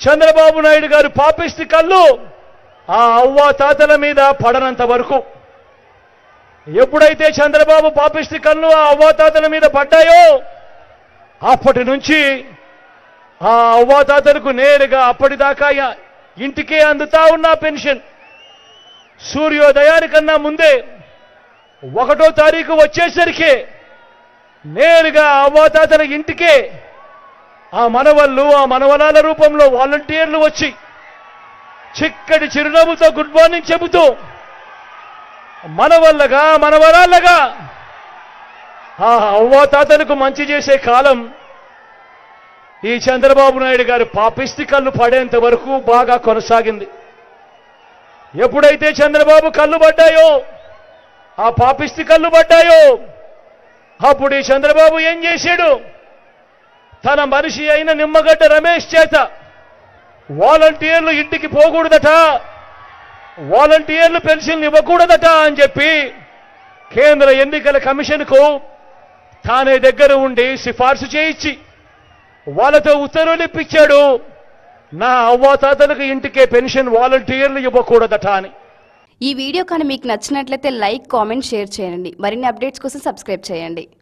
చంద్రబాబు నాయుడు గారు పాపిష్టి కళ్ళు ఆ అవ్వ తాతల మీద పడనంత వరకు ఎప్పుడైతే చంద్రబాబు పాపిష్టి కళ్ళు ఆ అవ్వ తాతల మీద పడ్డాయో అప్పటి నుంచి ఆ అవ్వ తాతలకు నేరుగా అప్పటిదాకా యా- ఇంటికే అందుతా ఉన్న పెన్షన్ సూర్యోదయానికన్నా ముందే ఒకటో తారీఖు వచ్చేసరికి నేరుగా అవ్వాతాతల ఇంటికే ఆ మనవళ్ళు ఆ మనవరాల రూపంలో వాలంటీర్లు వచ్చి చిక్కటి చిరునవ్వుతో గుడ్ మార్నింగ్ చెబుతూ మనవల్లగా మనవరాళ్ళగా ఆ అవ్వాతాతలకు మంచి చేసే కాలం ఈ చంద్రబాబు నాయుడు గారి పాపిస్తి కళ్ళు పడేంత వరకు బాగా కొనసాగింది ఎప్పుడైతే చంద్రబాబు కళ్ళు పడ్డాయో ఆ పాపిస్తి కళ్ళు పడ్డాయో అప్పుడు ఈ చంద్రబాబు ఏం చేశాడు తన మనిషి అయిన నిమ్మగడ్డ రమేష్ చేత వాలంటీర్లు ఇంటికి పోకూడదట వాలంటీర్లు పెన్షన్ ఇవ్వకూడదట అని చెప్పి కేంద్ర ఎన్నికల కమిషన్కు తానే దగ్గర ఉండి సిఫార్సు చేయించి వాళ్ళతో ఉత్తర్వులు ఇప్పించాడు నా అవ్వాతాతలకు ఇంటికే పెన్షన్ వాలంటీర్లు ఇవ్వకూడదట అని ఈ వీడియో కానీ మీకు నచ్చినట్లయితే లైక్ కామెంట్ షేర్ చేయండి మరిన్ని అప్డేట్స్ కోసం సబ్స్క్రైబ్ చేయండి